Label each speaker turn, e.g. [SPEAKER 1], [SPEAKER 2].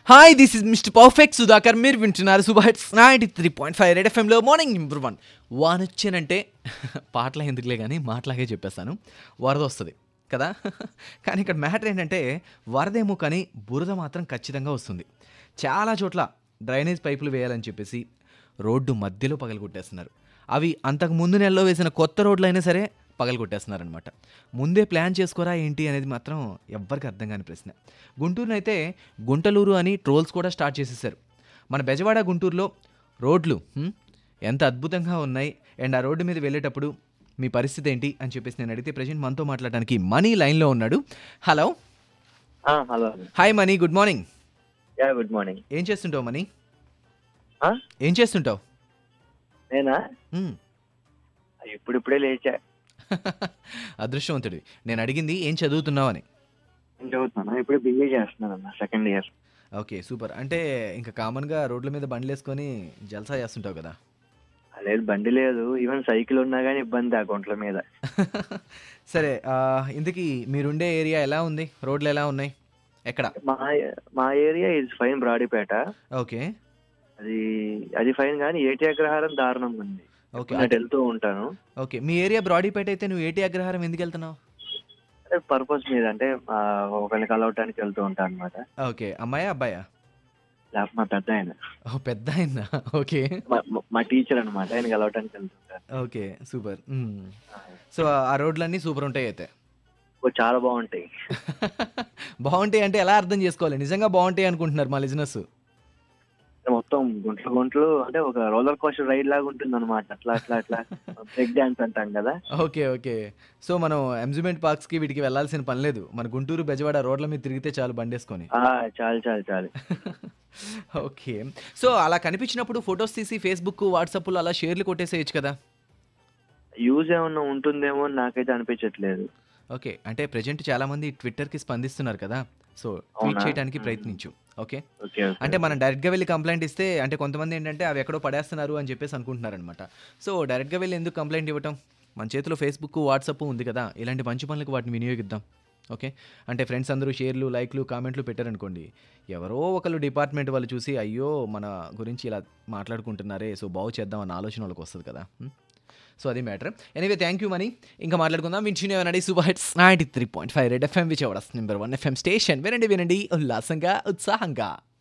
[SPEAKER 1] Hi this is mister perfect Sudhakar మీరు వింటున్నారు super hits ninety three point five red ఎఫ్ఎంలో morning number one వాన్ వచ్చానంటే పాటలు ఎందుకులే కానీ మాటలాగే చెప్పేస్తాను వరద వస్తుంది కదా కానీ ఇక్కడ మ్యాటర్ ఏంటంటే వరదేమో కానీ బురద మాత్రం ఖచ్చితంగా వస్తుంది చాలా చోట్ల డ్రైనేజ్ పైపులు వేయాలని చెప్పేసి రోడ్డు మధ్యలో పగలగొట్టేస్తున్నారు అవి అంతకు ముందు నెలలో వేసిన కొత్త రోడ్లు అయినా సరే పగలగొట్టేస్తున్నారనమాట ముందే ప్లాన్ చేసుకోరా ఏంటి అనేది మాత్రం ఎవ్వరికి అర్థం కాని ప్రశ్న గుంటూరులో అయితే గుంటలూరు అని ట్రోల్స్ కూడా స్టార్ట్ చేసేసారు మన బెజవాడ గుంటూరులో రోడ్లు హ్మ్, ఎంత అద్భుతంగా ఉన్నాయి అండ్ ఆ రోడ్డు మీద వెళ్ళేటప్పుడు మీ పరిస్థితి ఏంటి అని చెప్పేసి నేను అడిగితే ప్రజెంట్ మనతో మాట్లాడడానికి మనీ లైన్లో ఉన్నాడు hello
[SPEAKER 2] hello
[SPEAKER 1] hi Mani good morning
[SPEAKER 2] ya good morning
[SPEAKER 1] ఏం చేస్తుంటావు మనీ ఏం చేస్తుంటావు
[SPEAKER 2] నేనా
[SPEAKER 1] హ్మ్.
[SPEAKER 2] ఇప్పుడిప్పుడే లేచా
[SPEAKER 1] అదృష్టవంతుడివి నేను అడిగింది ఏం చదువుతున్నావు అని
[SPEAKER 2] నేను చదువుతున్నాను ఇప్పుడే బిఏ చేస్తున్నాను అన్న సెకండ్ ఇయర్
[SPEAKER 1] ఓకే సూపర్ అంటే ఇంకా కామన్గా రోడ్ల మీద బండ్లు వేసుకొని జల్సా చేస్తుంటావు కదా
[SPEAKER 2] లేదు బండి లేదు ఈవెన్ సైకిల్ ఉన్నా కానీ ఇబ్బంది ఆ గుంట్ల మీద
[SPEAKER 1] సరే ఆ, ఇంతకీ మీరుండే ఏరియా ఎలా ఉంది రోడ్లు ఎలా ఉన్నాయి ఎక్కడ
[SPEAKER 2] మా మా area is fine Brodipet
[SPEAKER 1] okay
[SPEAKER 2] అది అది ఫైన్ కానీ ఏటి అగ్రహారం దారుణంగా ఉంది
[SPEAKER 1] ఓకే
[SPEAKER 2] నేను అటు వెళ్తూ ఉంటాను
[SPEAKER 1] ఓకే మీ ఏరియా బ్రాడీపేట అయితే నువ్వు ఏటి అగ్రహారం ఎందుకు వెళ్తున్నావు
[SPEAKER 2] పర్పస్ మీద అంటే ఆ, ఒకరిని కలవటానికి వెళ్తూ ఉంటాను అనమాట
[SPEAKER 1] ఓకే అమ్మాయా అబ్బాయా
[SPEAKER 2] లేకపోతే మా పెద్ద ఆయన
[SPEAKER 1] ఓ పెద్ద అయిందా ఓకే
[SPEAKER 2] మా- మా- మా టీచర్ అనమాట ఆయన కలవటానికి వెళ్తుంటాను
[SPEAKER 1] ఓకే సూపర్ సో ఆ రోడ్లన్నీ సూపర్ ఉంటాయి అయితే
[SPEAKER 2] ఓ, చాలా బాగుంటాయి
[SPEAKER 1] బాగుంటాయి అంటే ఎలా అర్థం చేసుకోవాలి నిజంగా బాగుంటాయి అనుకుంటున్నారు మా లిజినెస్
[SPEAKER 2] మొత్తం గుంటలు గుంటలు అంటే ఒక రోలర్ కోస్టర్ రైడ్ లాగా ఉంటుంది అనమాట అట్లా అట్లా అట్లా బ్రేక్ డాన్స్ అంటాం కదా
[SPEAKER 1] ఓకే ఓకే సో మనం అమ్యూజ్మెంట్ పార్క్స్కి వీటికి వెళ్ళాల్సిన పని లేదు మన గుంటూరు బెజవాడ రోడ్ల మీద తిరిగితే చాలు బండేసుకొని
[SPEAKER 2] ఆ, చాలు చాలు చాలు
[SPEAKER 1] ఓకే సో అలా కనిపించినప్పుడు ఫొటోస్ తీసి ఫేస్బుక్ వాట్సాప్లో అలా షేర్లు కొట్టేసేయచ్చు కదా
[SPEAKER 2] యూజ్ ఏమన్నా ఉంటుందేమో అని నాకైతే అనిపించట్లేదు
[SPEAKER 1] ఓకే అంటే ప్రజెంట్ చాలామంది ట్విట్టర్కి స్పందిస్తున్నారు కదా సో ట్వీట్
[SPEAKER 2] అవునా?
[SPEAKER 1] చేయడానికి ప్రయత్నించు ఓకే
[SPEAKER 2] ఓకే ఓకే
[SPEAKER 1] అంటే మనం డైరెక్ట్గా వెళ్ళి కంప్లైంట్ ఇస్తే అంటే కొంతమంది ఏంటంటే అవి ఎక్కడో పడేస్తున్నారు అని చెప్పేసి అనుకుంటున్నారనమాట సో డైరెక్ట్గా వెళ్ళి ఎందుకు కంప్లైంట్ ఇవ్వటం మన చేతిలో ఫేస్బుక్ వాట్సాప్ ఉంది కదా ఇలాంటి మంచి పనులకు వాటిని వినియోగిద్దాం ఓకే అంటే ఫ్రెండ్స్ అందరూ షేర్లు లైక్లు కామెంట్లు పెట్టారనుకోండి ఎవరో ఒకళ్ళు డిపార్ట్మెంట్ వాళ్ళు చూసి అయ్యో మన గురించి ఇలా మాట్లాడుకుంటున్నారే సో బాగు చేద్దాం అన్న ఆలోచన వాళ్ళకి వస్తుంది కదా హ్మ్? సో అది matter anyway thank you Mani ఇంకా మాట్లాడుకుందాం వింటున్నామనండి super hits ninety three point five red FM Vijayawada number one FM station వినండి వినండి ఉల్లాసంగా ఉత్సాహంగా